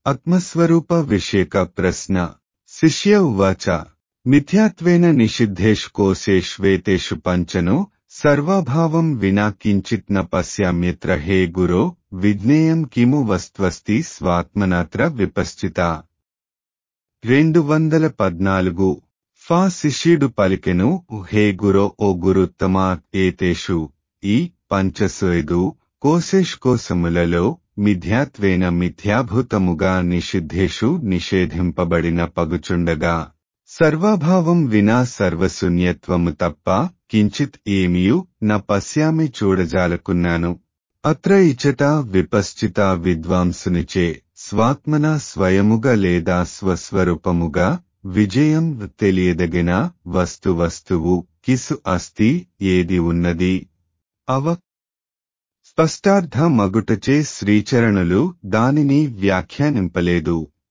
ఆత్మస్వరూప విషేక ప్రశ్న శిష్య ఉవాచ మిథ్యాత్వేన నిషిద్ధేషు కోశేష్వేతేషు పంచను సర్వభావం వినా కించిత్ న పశ్యామ్యత్ర హే గురో విజ్ఞేయం కిము వస్త్వస్తి స్వాత్మనత్ర విపశ్చిత రెండు వందల పద్నాలుగు ఫా శిష్యుడు పలికెను హే గురో ఓ గురుత్తమా ఏతేషు ఈ పంచస్వేదు కోశేష్కోశములలో మిథ్యాత్వేన మిథ్యాభూతముగా నిషిద్ధేషు నిషేధింపబడిన పగుచుండగా సర్వభావం వినా సర్వశూన్యత్వము తప్ప కించిత్ ఏమియు న పశ్యామి చూడజాలకున్నాను అత్ర ఇచట విపశ్చిత విద్వాంసునిచే స్వాత్మన స్వయముగా లేదా స్వస్వరూపముగా విజయం తెలియదగిన వస్తు వస్తువు కిసు అస్తి ఏది ఉన్నది అవ స్పష్టార్థ మగుటచే శ్రీచరణులు దానిని వ్యాఖ్యానింపలేదు